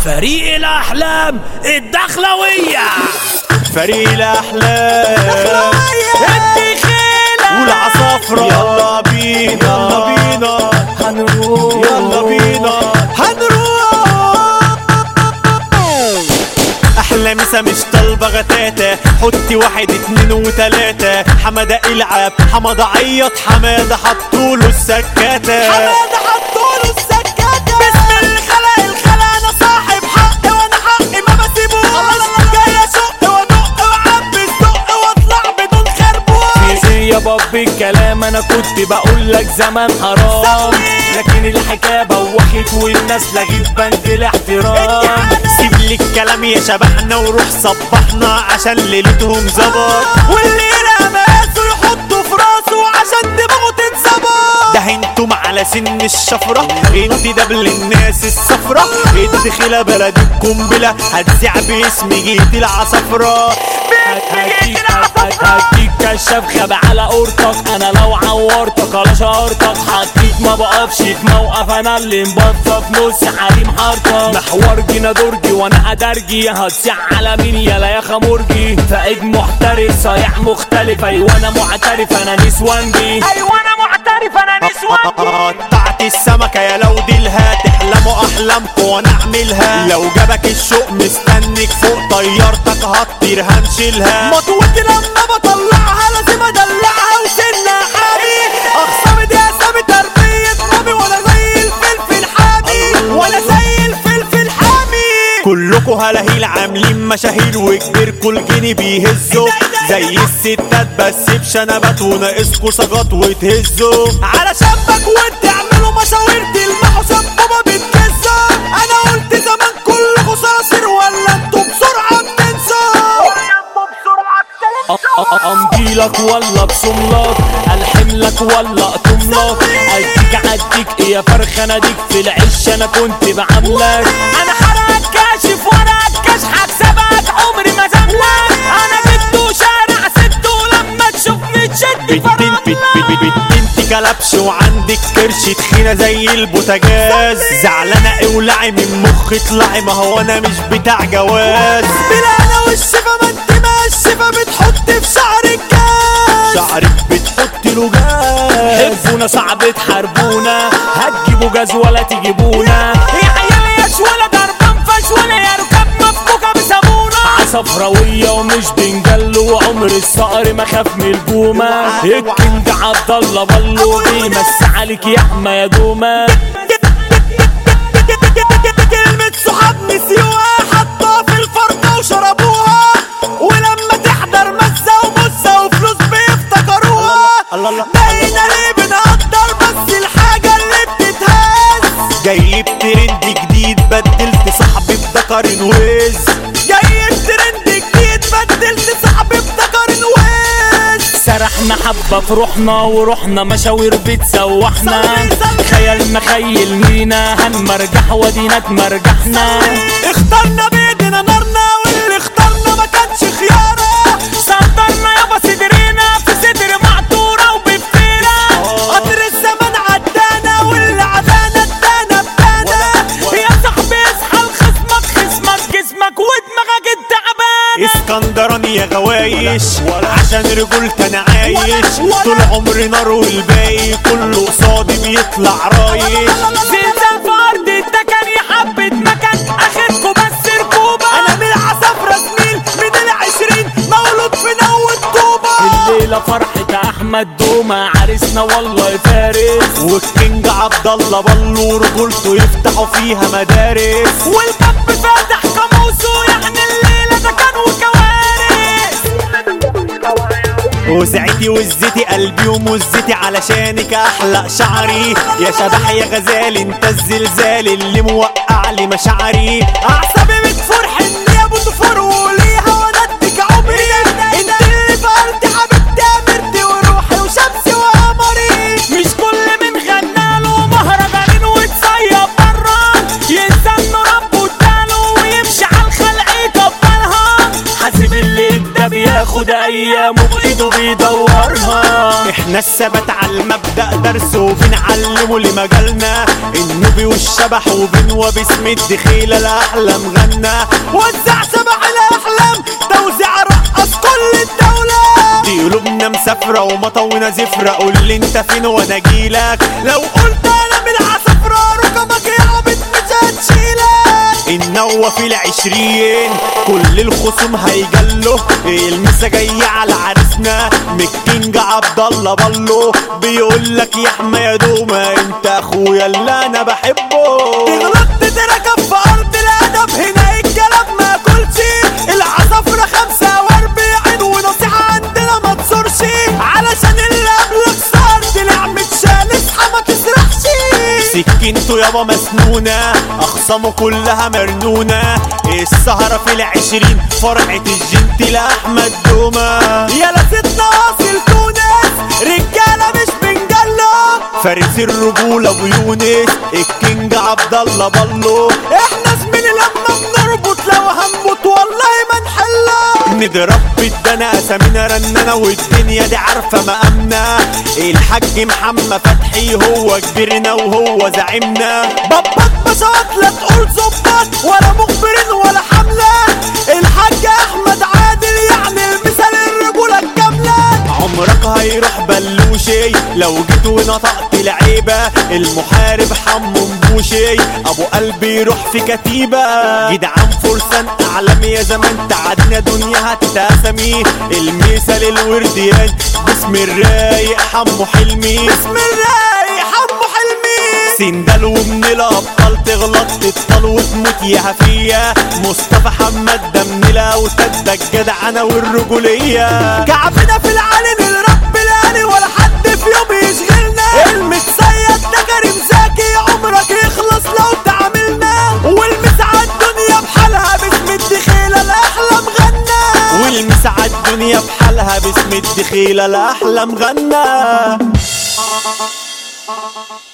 فريق الأحلام الدخلوية فريق الاحلام الدخيلة والعصافرة يلا بينا يلا بينا هنروح يلا بينا هنروح احلى مسا مش طالبه غتاتة حطي واحد اتنين وتلاتة حمادة العب حمادة عيط حمادة حطوله السكاتة حمادة حطوله السكاتة بسم اللي خلق الخلق انا صاحب حق وانا حقي ما بسيبوش جاي اشق وادق واعبي الزق واطلع بدون خربوش في يا باب الكلام انا كنت بقول لك زمان حرام لكن الحكايه بوخت والناس لغيت بند الاحترام سيب لي الكلام يا شبحنا وروح صبحنا عشان ليلتهم ظبط واللي رماسه يحطه في راسه عشان دماغه تتظبط ده انتم على سن الشفرة انت دبل الناس الصفرة الدخيلة بلد القنبلة هتذيع باسم جيت العصفرة هديك هديك كشاف خب على قورتك انا لو عورتك على شهرتك حطيت ما بقفش في موقف انا اللي مبطف نص حريم حارتك محور جينا درجي وانا ادرجي هتصيع على مين يلا يا خمرجي فايد محترف صايع مختلف ايوه انا معترف انا نسوانجي ايوه انا معترف انا نسوانجي قطعت السمكة يا لو ديلها تحلموا احلامكم وانا اعملها لو جابك الشوق مستنك فوق طيارتك هطير هنشيلها مطوتي لما بطلعها لازم ادلعها وسنة حامي اخصامي دي اسامي تربية رامي وانا زي الفلفل حامي وانا زي الفلفل حامي كلكوا هلاهيل عاملين مشاهير وكبيركوا الجني بيهزوا زي الستات بس بشنبات وناقصكوا سجات وتهزوا على شبك وتعملوا مشاوير تلمحوا سبوبة بتكزوا انا قلت زمان كلكوا صراصير ولا انتوا بسرعة بتنسوا امضيلك ولا بصملك الحملك ولا اقطملك اديك عديك ايه يا فرخ انا ديك في العش انا كنت بعملك انا حرقك كاشف وانا كاش هكسبك عمري ما زملك انا بنت شارع ست ولما تشوفني تشد بنت بنت بنت بنت انت كلبش وعندك كرش تخينة زي البوتاجاز زعلانة اولعي من مخ اطلعي ما هو انا مش بتاع جواز بلا انا والشفا ما انت ما الشفا بتحط في شعرك جاز شعرك بتحط له جاز حبونا صعب تحاربونا هتجيبوا جاز ولا تجيبونا يا عيال يا ولا ضربان فش ولا يا ركاب مفكوكه بسابونا عصفراوية ومش بنجلو وعمر الصقر ما خاف من البومة الكينج عبد الله بلو بيمس عليك يا احمى يا دومة كلمة صحاب نسيوها حطوها في الفرقة وشربوها ولما تحضر مزة ومزة وفلوس بيفتكروها الله الله بقينا ليه بنقدر بس الحاجة اللي بتتهز جايب ترند جديد بدلت صاحبي بذكر ويز جايب ترند جديد بدلت صاحبي بذكر ويز سرحنا حبة في روحنا ورحنا مشاوير بتسوحنا خيال مخيل مينا هنمرجح ودينا تمرجحنا اخترنا بايدينا نارنا واللي اخترنا ما كانش خيارة سطرنا يابا صدرنا في صدر معطورة وبفتيرة قطر الزمن عدانا واللي عدانا ادانا بدانا يا صاحبي اصحى لخصمك خصمك جسمك ودماغك التعبانة اسكندراني يا غوايش عشان رجولتي انا عايش طول عمري نار والباقي كله قصادي بيطلع رايش زلزال في ارض الدكن يا حبة مكان اخركوا بس ركوبة انا من العصافرة زميل من العشرين مولود في نوة طوبة الليلة فرحة احمد دومة عريسنا والله فارس والكينج عبد الله بلو رجولته يفتحوا فيها مدارس والباب فاتح قاموسه يعني الليلة ده كان وكوارث وزعتي وزتي قلبي ومزتي علشانك احلق شعري يا شبح يا غزال انت الزلزال اللي موقع لي مشاعري اعصابي بتفور حني يا ابو تفور وليها وانا اديك عمري انت اللي في ارضي حبيبتي امرتي وروحي وشمسي وقمري مش كل من غناله مهرجانين وتصيب برا ينسى انه ربه اداله ويمشي على الخلق يكبرها حاسب اللي ده بياخد ايامه بايده بيدورها احنا ناس ثبت على المبدأ درس وبنعلمه لمجالنا النوبي والشبح وبنوى باسم الدخيلة الأحلام غنى وزع سبع الأحلام توزيع رقص كل الدولة دي قلوبنا مسافرة ومطونا زفرة قول لي انت فين وانا اجيلك لو قلت انا من عصفرة ركبك يا عبد مش هتشيلك النوة في العشرين كل الخصوم هيجله المسا جاية على عريسنا مكينج عبد الله بالله بيقول لك يا حما يا دوما انت اخويا اللي انا بحبه غلطت تركب في ارض الادب هنا الكلام ما كلش العصفرة خمسة واربعين ونصيحة عندنا ما تصورش علشان اللي قبلك صار طلع متشال اصحى ما تسرحش سكينته يابا مسنونة أخصامه كلها مرنونة السهرة في العشرين فرحة الجنتل أحمد دوما يا ستنا واصل تونس رجالة مش بنجلة فارس الرجولة أبو يونس الكينج عبد الله بالله احنا زميلي لما بنربط لو هنموت والله ما نحلها نضرب بالدنا اسامينا رنانة والدنيا دي عارفة مقامنا الحاج محمد فتحي هو كبيرنا وهو زعيمنا باباك بشوات لا تقول ظباط ولا مخبرين ولا حملة الحاج احمد عادل يعني المثال الرجولة الكاملة عمرك هيروح بلوشي لو جيت ونطقت لعيبة المحارب حمو مبوشي ابو قلبي يروح في كتيبة جدعان فرسان اعلام يا زمان تعدنا دنيا هتتسمي المثال الورديان باسم الرايق حمو حلمي باسم الرايق حمو حلمي سندال ومن الابطال تغلط تبطل وتموت يا هفية مصطفى حماد ده من الاوتاد ده الجدعنة والرجولية كعبنا في العالم الرب الالي ولا حد في يوم يشغلنا المتصيد ده كريم زكي عمرك يخلص لو تعاملنا والمسعى الدنيا بحالها باسم الدخيلة الاحلام غنى والمسعى الدنيا بحالها باسم الدخيلة الاحلام غنى